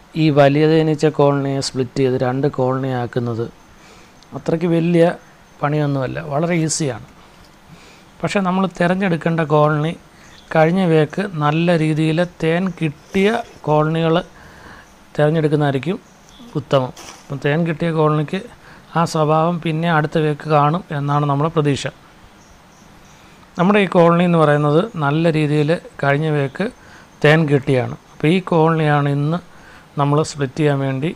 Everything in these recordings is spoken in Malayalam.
ഈ വലിയ തേനീച്ച കോളനിയെ സ്പ്ലിറ്റ് ചെയ്ത് രണ്ട് കോളനി ആക്കുന്നത് അത്രയ്ക്ക് വലിയ പണിയൊന്നുമല്ല വളരെ ഈസിയാണ് പക്ഷേ നമ്മൾ തിരഞ്ഞെടുക്കേണ്ട കോളനി കഴിഞ്ഞ വേക്ക് നല്ല രീതിയിൽ തേൻ കിട്ടിയ കോളനികൾ തിരഞ്ഞെടുക്കുന്നതായിരിക്കും ഉത്തമം അപ്പം തേൻ കിട്ടിയ കോളനിക്ക് ആ സ്വഭാവം പിന്നെ അടുത്ത വേക്ക് കാണും എന്നാണ് നമ്മുടെ പ്രതീക്ഷ നമ്മുടെ ഈ കോളനി എന്ന് പറയുന്നത് നല്ല രീതിയിൽ കഴിഞ്ഞ വേക്ക് തേൻ കിട്ടിയാണ് അപ്പോൾ ഈ കോളനിയാണ് ഇന്ന് നമ്മൾ സ്പ്ലിറ്റ് ചെയ്യാൻ വേണ്ടി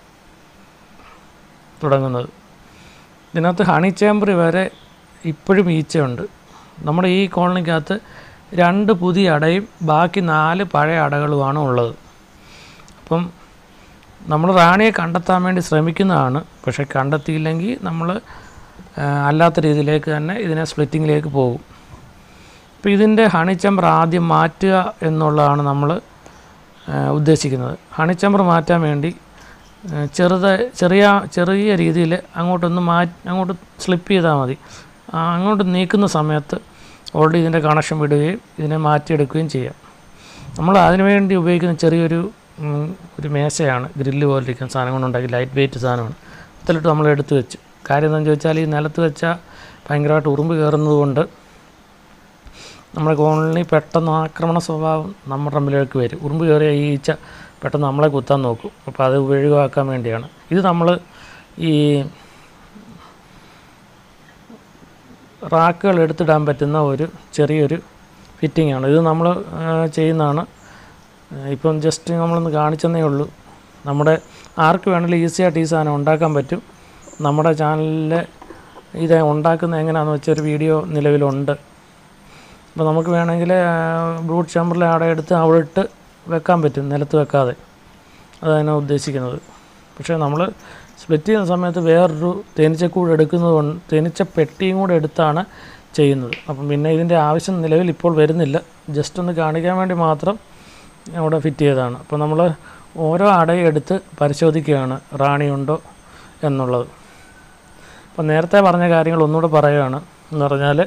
തുടങ്ങുന്നത് ഇതിനകത്ത് ഹണി ചേമ്പറി വരെ ഇപ്പോഴും ഈച്ചയുണ്ട് നമ്മുടെ ഈ കോളനിക്കകത്ത് രണ്ട് പുതിയ അടയും ബാക്കി നാല് പഴയ അടകളുമാണ് ഉള്ളത് അപ്പം നമ്മൾ റാണിയെ കണ്ടെത്താൻ വേണ്ടി ശ്രമിക്കുന്നതാണ് പക്ഷേ കണ്ടെത്തിയില്ലെങ്കിൽ നമ്മൾ ആ, അല്ലാത്ത രീതിയിലേക്ക് തന്നെ ഇതിനെ സ്പ്ലിറ്റിങ്ങിലേക്ക് പോകും അപ്പോൾ ഇതിൻ്റെ ഹണിച്ചമ്പർ ആദ്യം മാറ്റുക എന്നുള്ളതാണ് നമ്മൾ ഉദ്ദേശിക്കുന്നത് ഹണിച്ചമ്പർ മാറ്റാൻ വേണ്ടി ആ, ചെറുത് ചെറിയ ചെറിയ രീതിയിൽ അങ്ങോട്ടൊന്ന് മാ അങ്ങോട്ട് സ്ലിപ്പ് ചെയ്താൽ മതി ആ, അങ്ങോട്ട് നീക്കുന്ന സമയത്ത് ഓൾറെഡി ഇതിൻ്റെ കണക്ഷൻ വിടുകയും ഇതിനെ മാറ്റിയെടുക്കുകയും ചെയ്യാം നമ്മൾ അതിനുവേണ്ടി ഉപയോഗിക്കുന്ന ചെറിയൊരു ഉം, ഒരു മേശയാണ് ഗ്രില്ല് പോലിരിക്കുന്ന സാധനം കൊണ്ടുണ്ടാക്കി ലൈറ്റ് വെയിറ്റ് സാധനമാണ് അതിലിട്ട് നമ്മൾ എടുത്തു വെച്ച് കാര്യം എന്താണെന്ന് ചോദിച്ചാൽ ഈ നിലത്ത് വെച്ചാൽ ഭയങ്കരമായിട്ട് ഉറുമ്പ് കയറുന്നത് കൊണ്ട് നമ്മുടെ കോളനി പെട്ടെന്ന് ആക്രമണ സ്വഭാവം നമ്മുടെ റമ്പിലേക്ക് വരും ഉറുമ്പ് കയറിയ ഈ ഈച്ച പെട്ടെന്ന് നമ്മളെ കുത്താൻ നോക്കും അപ്പോൾ അത് ഒഴിവാക്കാൻ വേണ്ടിയാണ് ഇത് നമ്മൾ ഈ റാക്കുകൾ എടുത്തിടാൻ പറ്റുന്ന ഒരു ചെറിയൊരു ഫിറ്റിംഗ് ആണ് ഇത് നമ്മൾ ചെയ്യുന്നതാണ് ആ, ഇപ്പം ജസ്റ്റ് നമ്മളൊന്ന് കാണിച്ചെന്നേ ഉള്ളൂ നമ്മുടെ ആർക്ക് വേണമെങ്കിലും ഈസി ആയിട്ട് ഈ സാധനം ഉണ്ടാക്കാൻ പറ്റും നമ്മുടെ ചാനലിൽ ഇത് ഉണ്ടാക്കുന്നത് എങ്ങനെയാണെന്ന് വെച്ചൊരു വീഡിയോ നിലവിലുണ്ട് അപ്പോൾ നമുക്ക് വേണമെങ്കിൽ ബ്രൂട്ട് ചമ്പറിൽ അവിടെ എടുത്ത് അവിടെ ഇട്ട് വെക്കാൻ പറ്റും നിലത്ത് വെക്കാതെ അതാണ് ഉദ്ദേശിക്കുന്നത് പക്ഷേ നമ്മൾ സ്പ്ലിറ്റ് ചെയ്യുന്ന സമയത്ത് വേറൊരു തേനീച്ചക്കൂട് എടുക്കുന്നത് കൊണ്ട് തേനീച്ച പെട്ടിയും കൂടെ എടുത്താണ് ചെയ്യുന്നത് അപ്പം പിന്നെ ഇതിൻ്റെ ആവശ്യം നിലവിൽ ഇപ്പോൾ വരുന്നില്ല ജസ്റ്റ് ഒന്ന് കാണിക്കാൻ വേണ്ടി മാത്രം അവിടെ ഫിറ്റ് ചെയ്തതാണ് അപ്പോൾ നമ്മൾ ഓരോ അടയും എടുത്ത് പരിശോധിക്കുകയാണ് റാണിയുണ്ടോ എന്നുള്ളത് അപ്പോൾ നേരത്തെ പറഞ്ഞ കാര്യങ്ങൾ ഒന്നുകൂടെ പറയുകയാണ് എന്ന് പറഞ്ഞാൽ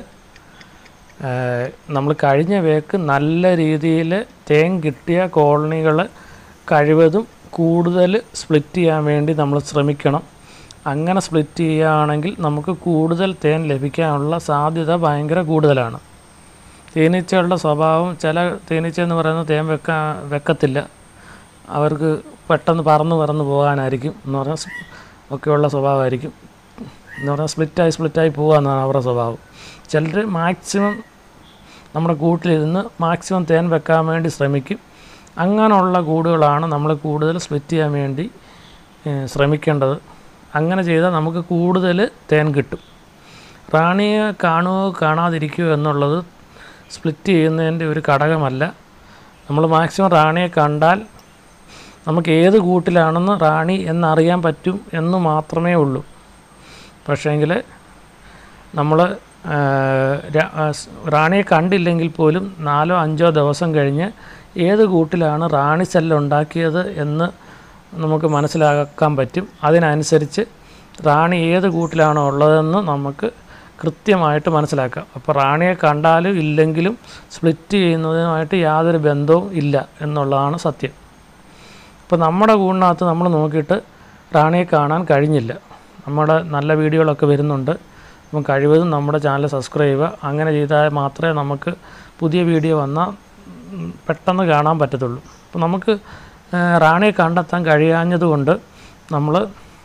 നമ്മൾ കഴിഞ്ഞ വേക്ക് നല്ല രീതിയിൽ തേൻ കിട്ടിയ കോളനികൾ കഴിവതും കൂടുതൽ സ്പ്ലിറ്റ് ചെയ്യാൻ വേണ്ടി നമ്മൾ ശ്രമിക്കണം അങ്ങനെ സ്പ്ലിറ്റ് ചെയ്യുകയാണെങ്കിൽ നമുക്ക് കൂടുതൽ തേൻ ലഭിക്കാനുള്ള സാധ്യത ഭയങ്കര കൂടുതലാണ് തേനീച്ചകളുടെ സ്വഭാവം ചില തേനീച്ച എന്ന് പറയുന്നത് തേൻ വെക്കാ വെക്കത്തില്ല അവർക്ക് പെട്ടെന്ന് പറന്ന് പറന്ന് പോകാനായിരിക്കും എന്ന് പറഞ്ഞാൽ സ് ഒക്കെയുള്ള സ്വഭാവമായിരിക്കും എന്ന് പറഞ്ഞാൽ സ്പ്ലിറ്റായി സ്പ്ലിറ്റായി പോകാമെന്നാണ് അവരുടെ സ്വഭാവം ചിലർ മാക്സിമം നമ്മുടെ കൂട്ടിലിരുന്ന് മാക്സിമം തേൻ വെക്കാൻ വേണ്ടി ശ്രമിക്കും അങ്ങനെയുള്ള കൂടുകളാണ് നമ്മൾ കൂടുതൽ സ്പ്ലിറ്റ് ചെയ്യാൻ വേണ്ടി ഏഹ്, ശ്രമിക്കേണ്ടത് അങ്ങനെ ചെയ്താൽ നമുക്ക് കൂടുതൽ തേൻ കിട്ടും റാണിയെ കാണുകയോ കാണാതിരിക്കുകയോ എന്നുള്ളത് സ്പ്ലിറ്റ് ചെയ്യുന്നതിൻ്റെ ഒരു ഘടകമല്ല നമ്മൾ മാക്സിമം റാണിയെ കണ്ടാൽ നമുക്ക് ഏത് കൂട്ടിലാണെന്ന് റാണി എന്നറിയാൻ പറ്റും എന്ന് മാത്രമേ ഉള്ളൂ പക്ഷേങ്കിൽ നമ്മൾ റാണിയെ കണ്ടില്ലെങ്കിൽ പോലും നാലോ അഞ്ചോ ദിവസം കഴിഞ്ഞ് ഏത് കൂട്ടിലാണ് റാണി സെല്ല് ഉണ്ടാക്കിയത് എന്ന് നമുക്ക് മനസ്സിലാക്കാൻ പറ്റും അതിനനുസരിച്ച് റാണി ഏത് കൂട്ടിലാണോ ഉള്ളതെന്ന് നമുക്ക് കൃത്യമായിട്ട് മനസ്സിലാക്കാം അപ്പോൾ റാണിയെ കണ്ടാലും ഇല്ലെങ്കിലും സ്പ്ലിറ്റ് ചെയ്യുന്നതുമായിട്ട് യാതൊരു ബന്ധവും ഇല്ല എന്നുള്ളതാണ് സത്യം ഇപ്പോൾ നമ്മുടെ കൂടിനകത്ത് നമ്മൾ നോക്കിയിട്ട് റാണിയെ കാണാൻ കഴിഞ്ഞില്ല നമ്മുടെ നല്ല വീഡിയോകളൊക്കെ വരുന്നുണ്ട് അപ്പം കഴിവതും നമ്മുടെ ചാനൽ സബ്സ്ക്രൈബ് ചെയ്യുക അങ്ങനെ ചെയ്താൽ മാത്രമേ നമുക്ക് പുതിയ വീഡിയോ വന്നാൽ ഉം, പെട്ടെന്ന് കാണാൻ പറ്റത്തുള്ളൂ അപ്പോൾ നമുക്ക് ആ, റാണിയെ കണ്ടെത്താൻ കഴിയാഞ്ഞതുകൊണ്ട് നമ്മൾ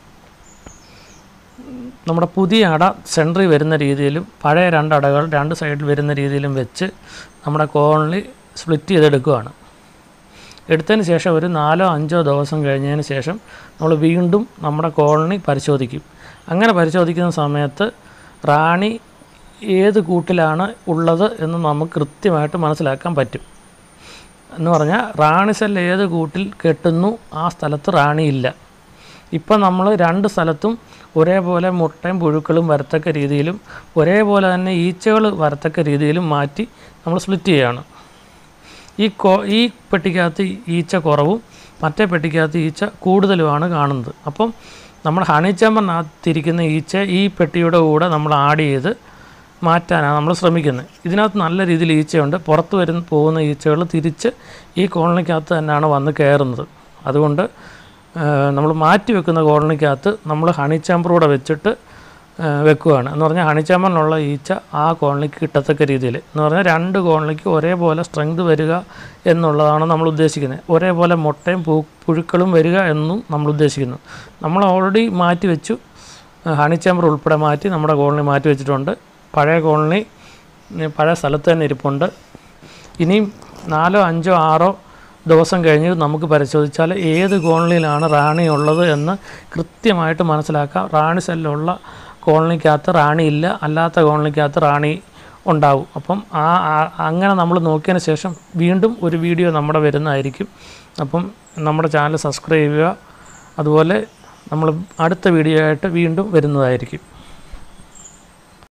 നമ്മുടെ പുതിയ അട സെൻറ്ററിൽ വരുന്ന രീതിയിലും പഴയ രണ്ട് അടകൾ രണ്ട് സൈഡിൽ വരുന്ന രീതിയിലും വെച്ച് നമ്മുടെ കോളനി സ്പ്ലിറ്റ് ചെയ്തെടുക്കുകയാണ് എടുത്തതിന് ശേഷം ഒരു നാലോ അഞ്ചോ ദിവസം കഴിഞ്ഞതിന് ശേഷം നമ്മൾ വീണ്ടും നമ്മുടെ കോളനി പരിശോധിക്കും അങ്ങനെ പരിശോധിക്കുന്ന സമയത്ത് റാണി ഏത് കൂട്ടിലാണ് ഉള്ളത് എന്ന് നമുക്ക് കൃത്യമായിട്ട് മനസ്സിലാക്കാൻ പറ്റും എന്ന് പറഞ്ഞാൽ റാണി സെൽ ഏത് കൂട്ടിൽ കെട്ടുന്നു ആ സ്ഥലത്ത് റാണിയില്ല ഇപ്പം നമ്മൾ രണ്ട് സ്ഥലത്തും ഒരേപോലെ മുട്ടയും പുഴുക്കളും വരത്തക്ക രീതിയിലും ഒരേപോലെ തന്നെ ഈച്ചകൾ വരത്തക്ക രീതിയിലും മാറ്റി നമ്മൾ സ്പ്ലിറ്റ് ചെയ്യുകയാണ് ഈ കോ ഈ പെട്ടിക്കകത്ത് ഈച്ച കുറവും മറ്റേ പെട്ടിക്കകത്ത് ഈച്ച കൂടുതലുമാണ് കാണുന്നത് അപ്പം നമ്മൾ ഹണിച്ചമ്പറിനകത്തിരിക്കുന്ന ഈച്ച ഈ പെട്ടിയുടെ കൂടെ നമ്മൾ ആഡ് ചെയ്ത് മാറ്റാനാണ് നമ്മൾ ശ്രമിക്കുന്നത് ഇതിനകത്ത് നല്ല രീതിയിൽ ഈച്ചയുണ്ട് പുറത്ത് വരുന്ന പോകുന്ന ഈച്ചകൾ തിരിച്ച് ഈ കോളനിക്കകത്ത് തന്നെയാണ് വന്ന് കയറുന്നത് അതുകൊണ്ട് നമ്മൾ മാറ്റി വെക്കുന്ന കോളനിക്കകത്ത് നമ്മൾ ഹണി ചാമ്പർ കൂടെ വെച്ചിട്ട് ആ, വെക്കുകയാണ് എന്ന് പറഞ്ഞാൽ ഹണി ചാമ്പറിനുള്ള ഈച്ച ആ കോളനിക്ക് കിട്ടത്തക്ക രീതിയിൽ എന്ന് പറഞ്ഞാൽ രണ്ട് കോളനിക്ക് ഒരേപോലെ സ്ട്രെങ്ത് വരിക എന്നുള്ളതാണ് നമ്മൾ ഉദ്ദേശിക്കുന്നത് ഒരേപോലെ മുട്ടയും പൂ പുഴുക്കളും വരിക എന്നും നമ്മൾ ഉദ്ദേശിക്കുന്നു നമ്മൾ ഓൾറെഡി മാറ്റി വെച്ചു ആ, ഹണി ചാമ്പർ ഉൾപ്പെടെ മാറ്റി നമ്മുടെ കോളനി മാറ്റി വെച്ചിട്ടുണ്ട് പഴയ കോളനി ഉം, പഴയ സ്ഥലത്ത് തന്നെ ഇരിപ്പുണ്ട് ഇനിയും നാലോ അഞ്ചോ ആറോ ദിവസം കഴിഞ്ഞ് നമുക്ക് പരിശോധിച്ചാൽ ഏത് കോളനിയിലാണ് റാണി ഉള്ളത് എന്ന് കൃത്യമായിട്ട് മനസ്സിലാക്കാം റാണി സെല്ലുള്ള കോളനിക്കകത്ത് റാണി ഇല്ല അല്ലാത്ത കോളനിക്കകത്ത് റാണി ഉണ്ടാവും അപ്പം ആ ആ- അങ്ങനെ നമ്മൾ നോക്കിയതിന് ശേഷം വീണ്ടും ഒരു വീഡിയോ നമ്മുടെ വരുന്നതായിരിക്കും അപ്പം നമ്മുടെ ചാനൽ സബ്സ്ക്രൈബ് ചെയ്യുക അതുപോലെ നമ്മൾ അടുത്ത വീഡിയോ ആയിട്ട് വീണ്ടും വരുന്നതായിരിക്കും